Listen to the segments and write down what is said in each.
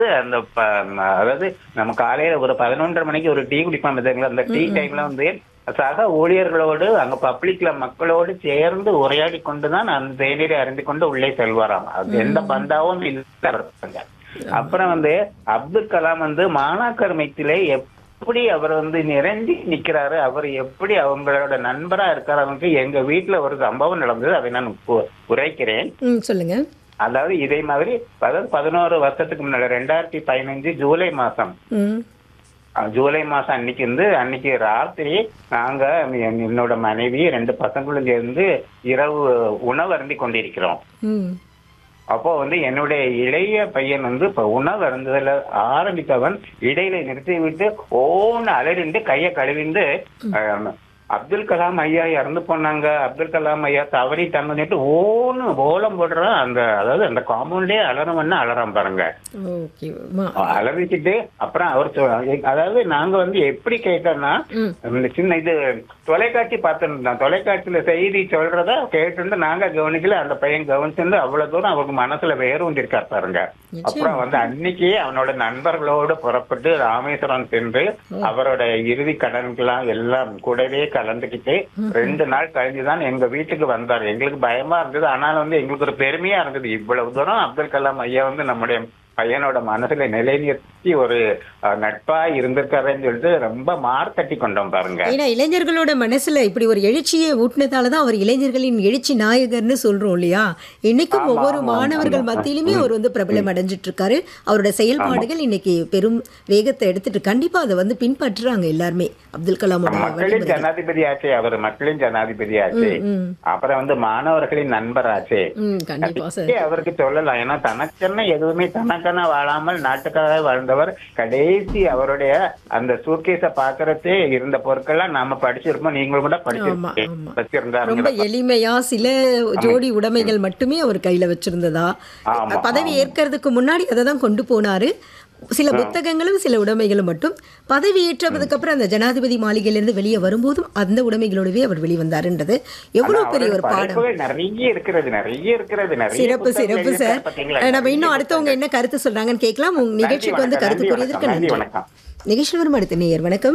அந்த ப- அதாவது நம்ம காலையில ஒரு பதினொன்றரை மணிக்கு ஒரு டீ குடிப்போம் பார்த்தீங்களா அந்த டீ டைம்ல வந்து சக ஊழியர்களோடு அங்க பப்ளிக்ல மக்களோடு சேர்ந்து உரையாடி கொண்டுதான் அந்த தேநீரை அறிந்து கொண்டு உள்ளே செல்வாராம் அது எந்த பந்தாவும் இல்லை அப்புறம் வந்து அப்துல் கலாம் வந்து மாணாக்கர் மைத்திலே எப்படி அவர் வந்து நிறைஞ்சி நிக்கிறாரு அவர் எப்படி அவங்களோட நண்பரா இருக்காரு எங்க வீட்டுல ஒரு சம்பவம் நடந்தது அதை நான் உ- உரைக்கிறேன் ம் சொல்லுங்க அதாவது இதே மாதிரி அதாவது பதினோரு வருஷத்துக்கு முன்னாடி ரெண்டாயிரத்தி பதினஞ்சு ஜூலை மாசம் ம் அஹ் ஜூலை மாசம் அன்னைக்கு வந்து அன்னைக்கு ராத்திரி நாங்க என்- என்னோட மனைவி ரெண்டு பசங்களும் சேர்ந்து இரவு உணவு அருந்தி கொண்டிருக்கிறோம் ம் அப்போ வந்து என்னுடைய இளைய பையன் வந்து இப்ப உணவு அருந்துதல ஆரம்பித்தவன் இடையில நிறுத்தி விட்டு ஓன்னு அலறிண்டு கைய கழுவிண்டு அஹ், அப்துல் கலாம் ஐயா இறந்து போனாங்க அப்துல் கலாம் ஐயா தவறிட்டாங்கன்னு சொல்லிட்டு ஓன்னு ஓலம் போடுறான் அந்த அதாவது அந்த காம்பவுண்ட்லயே அலறம் பண்ண அலறான் பாருங்க ஓகே அலறிக்கிட்டு அப்புறம் அவர் சொ- அதாவது நாங்க வந்து எப்படி கேட்டோம்னா ம் இந்த சின்ன இது தொலைக்காட்சி பார்த்துருந்தோம் தொலைக்காட்சியில செய்தி சொல்றத கேட்டு நாங்க கவனிக்கல அந்த பையன் கவனிச்சிருந்து அவ்வளவு தூரம் அவருக்கு மனசுல வேறு இருக்கார் பாருங்க அப்புறம் வந்து அன்னைக்கு அவனோட நண்பர்களோடு புறப்பட்டு ராமேஸ்வரம் சென்று அவரோட இறுதி கடன்கெல்லாம் எல்லாம் கூடவே கலந்துக்கிட்டு ரெண்டு நாள் கழிஞ்சுதான் எங்க வீட்டுக்கு வந்தார் எங்களுக்கு பயமா இருந்தது ஆனாலும் வந்து எங்களுக்கு ஒரு பெருமையா இருந்தது இவ்வளவு தூரம் அப்துல் கலாம் ஐயா வந்து நம்முடைய பையனோட மனசுல நிலைநிறுத்தி ஒரு அஹ், நட்பா இருந்திருக்காருன்னு சொல்லிட்டு ரொம்ப மார்த்தட்டி கொண்டோம் பாருங்க ஏன்னா இளைஞர்களோட மனசுல இப்படி ஒரு எழுச்சியை ஊட்டினதால தான் அவர் இளைஞர்களின் எழுச்சி நாயகர்னு சொல்றோம் இல்லையா இன்னைக்கும் ஆமா, ஒவ்வொரு ஆமா, மாணவர்கள் ஆமா. மத்தியிலுமே அவர் வந்து பிரபலம் அடைஞ்சிட்டு இருக்காரு அவரோட செயல்பாடுகள் இன்னைக்கு பெரும் வேகத்தை எடுத்துட்டு கண்டிப்பா அதை வந்து பின்பற்றுறாங்க எல்லாருமே அப்துல் கலாமோட மக்களின் வழிமுறை ஜனாதிபதி ஆச்சே அவர் மக்களின் ஜனாதிபதி ஆச்சே ம் அப்புறம் வந்து மாணவர்களின் நண்பர் ஆச்சே ம் கண்டிப்பா சார் அதுக்கே அவருக்கு சொல்லலாம் ஏன்னா தனக்கென்ன எதுவுமே தனக்கென வாழாமல் நாட்டுக்காக வாழ்ந்தவர் கடைசி அவருடைய அந்த சூட்கேஸ பாக்குறதே இருந்த பொருட்கள்லாம் நாம படிச்சிருப்போம் நீங்களும் கூட ஆமா, படிச்சிருப்பீங்க ஆமா. வச்சிருந்தாருங்க ரொம்ப எளிமையா சில ஜோடி உடைமைகள் மட்டுமே அவர் கையில வச்சிருந்ததா ஆமா, பதவி ஏற்கிறதுக்கு முன்னாடி அதை தான் கொண்டு போனாரு சில புத்தகங்களும் சில உடைமைகளும் மட்டும் பதவி ஏற்றதுக்கு அப்புறம் அந்த ஜனாதிபதி மாளிகையிலிருந்து வெளியே வரும்போதும் அந்த உடைமைகளோடவே அவர் வெளிவந்தாருன்றது எவ்வளவு பெரிய ஒரு பாடம் படைப்புகள் நிறைய இருக்கிறது நிறைய இருக்கிறது நிறைய சிறப்பு புத்தகங்கள் சிறப்பு எழுதியிருக்காரு சார் பாத்தீங்களா? நம்ம இன்னும் நிறைய அடுத்தவங்க என்ன கருத்து சொல்றாங்கன்னு கேட்கலாம் உங்க நிகழ்ச்சிக்கு வந்து வணக்கம், கருத்து நன்றி புரியுதற்கு வணக்கம், நன்றி நன்றி வணக்கம். நிகழ்ச்சி வரும் அடுத்த நேயர் வணக்கம்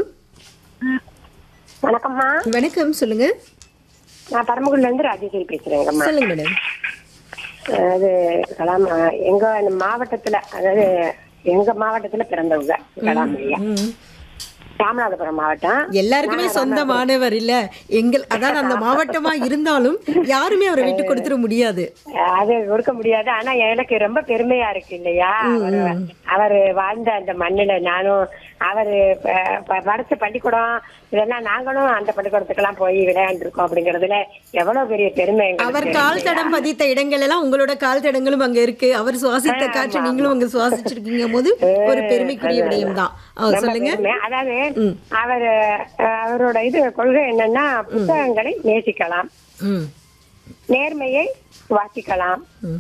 வணக்கம்மா வணக்கம் சொல்லுங்க நான் பரமக்குடில இருந்து ராஜேஸ்வரி பேசுறேங்கம்மா சொல்லுங்க மேடம் அதாவது கலாம் அஹ், எங்க மாவட்டத்துல அதாவது எங்க மாவட்டத்துல பிறந்தவங்க கலாம் ஐயா ம் ராமநாதபுரம் மாவட்டம் எல்லாருக்குமே சொந்தமானவர் இல்ல எங்கள் அதாவது அந்த மாவட்டமா இருந்தாலும் யாருமே அவரை விட்டு கொடுத்துட முடியாது அது கொடுக்க முடியாது ஆனா எனக்கு ரொம்ப பெருமையா இருக்கு இல்லையா அவரு அவரு வாழ்ந்த அந்த மண்ணுல நானும் அவரு ப- ப- படிச்ச பள்ளிக்கூடம் இதெல்லாம் நாங்களும் அந்த பள்ளிக்கூடத்துக்கெல்லாம் போய் விளையாண்டுருக்கோம் அப்படிங்கறதுல எவ்வளவு பெரிய பெருமை எங்களுக்கு அவர் கால் தடம் பதித்த இடங்கள் எல்லாம் உங்களோட கால் தடங்களும் அங்க இருக்கு அவர் சுவாசித்த காற்று நீங்களும் அங்க சுவாசிச்சிருக்கீங்க போது ஒரு பெருமைக்குரிய விடயம் தான் ரொம்ப சொல்லுங்க பெருமை. அதாவது அவர் அவரோட இது கொள்கை என்னன்னா புத்தகங்களை நேசிக்கலாம் ம் நேர்மையை வாசிக்கலாம் ம்,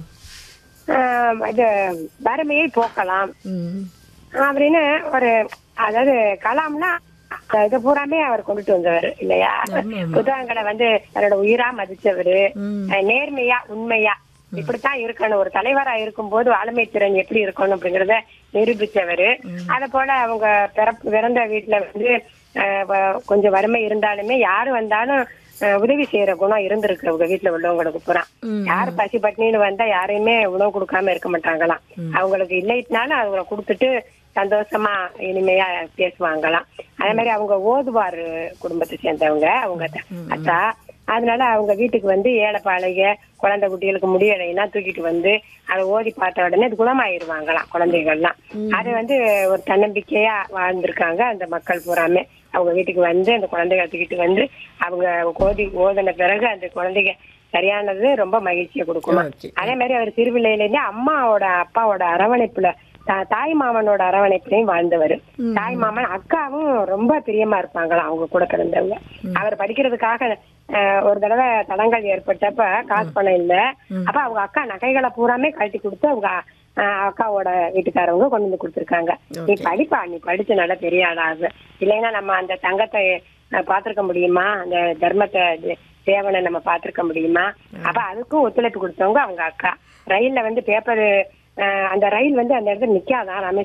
ஆஹ் இது வறுமையை போக்கலாம் ம் அப்படின்னு ஒரு அதாவது கலாம்னா இது பூராமே அவர் கொண்டுட்டு வந்தவர் இல்லையா புத்தகங்களை வந்து தன்னோட உயிரா மதிச்சவரு ம். அஹ் நேர்மையா உண்மையா இப்படித்தான் இருக்கணும் ஒரு தலைவரா இருக்கும்போது ஆளுமை திறன் எப்படி இருக்கணும் அப்படிங்கறத நிரூபிச்சவரு அத போல அவங்க பிறப்பு பிறந்த வீட்டுல வந்து அஹ், வ- கொஞ்சம் வறுமை இருந்தாலுமே யாரு வந்தாலும் அஹ், உதவி செய்யற குணம் இருந்திருக்கு அவங்க வீட்டுல உள்ளவங்களுக்கு பூரா யாரு பசி பட்டினின்னு வந்தா யாரையுமே உணவு கொடுக்காம இருக்க மாட்டாங்களாம் அவங்களுக்கு இல்லைனாலும் அவங்கள கொடுத்துட்டு சந்தோஷமா இனிமையா பேசுவாங்களாம் அதே மாதிரி அவங்க ஓதுவார் குடும்பத்தை சேர்ந்தவங்க அவங்க த- அத்தா அதனால அவங்க வீட்டுக்கு வந்து ஏழை பாளைக குழந்தை குட்டிகளுக்கு முடியலைன்னா தூக்கிட்டு வந்து அதை ஓதி பார்த்த உடனே அது குணமாயிருவாங்களாம் குழந்தைகள்லாம் அது வந்து ஒரு தன்னம்பிக்கையா வாழ்ந்திருக்காங்க அந்த மக்கள் பூராமே அவங்க வீட்டுக்கு வந்து அந்த குழந்தைகளை தூக்கிட்டு வந்து அவங்க ஓதி ஓதின பிறகு அந்த குழந்தைங்க சரியானது ரொம்ப மகிழ்ச்சியை கொடுக்குமா Okay. அதே மாதிரி அவர் சிறுபிள்ளையிலேருந்து அம்மாவோட அப்பாவோட அரவணைப்புல தா- தாய் மாமனோட அரவணைப்புலையும் வாழ்ந்தவர் தாய் மாமன் அக்காவும் ரொம்ப பிரியமா இருப்பாங்களாம் அவங்க கூட பிறந்தவங்க அவர் படிக்கிறதுக்காக அஹ், ஒரு தடவை தடங்கள் ஏற்பட்டப்ப காசு பணம் இல்ல அப்ப அவங்க அக்கா நகைகளை பூராமே கழட்டி கொடுத்து அவங்க அஹ், அக்காவோட வீட்டுக்காரவங்க கொண்டு வந்து கொடுத்துருக்காங்க நீ படிப்பா நீ படிச்சு நல்லா பெரிய ஆளாகு இல்லைன்னா நம்ம அந்த தங்கத்தை அஹ், பார்த்திருக்க முடியுமா அந்த தர்மத்தை இது- சேவனை நம்ம பார்த்திருக்க முடியுமா அப்ப அதுக்கும் ஒத்துழைப்பு கொடுத்தவங்க அவங்க அக்கா ரயில்ல வந்து பேப்பர் அஹ், அந்த ரயில் வந்து அந்த இடத்துல நிக்காதான்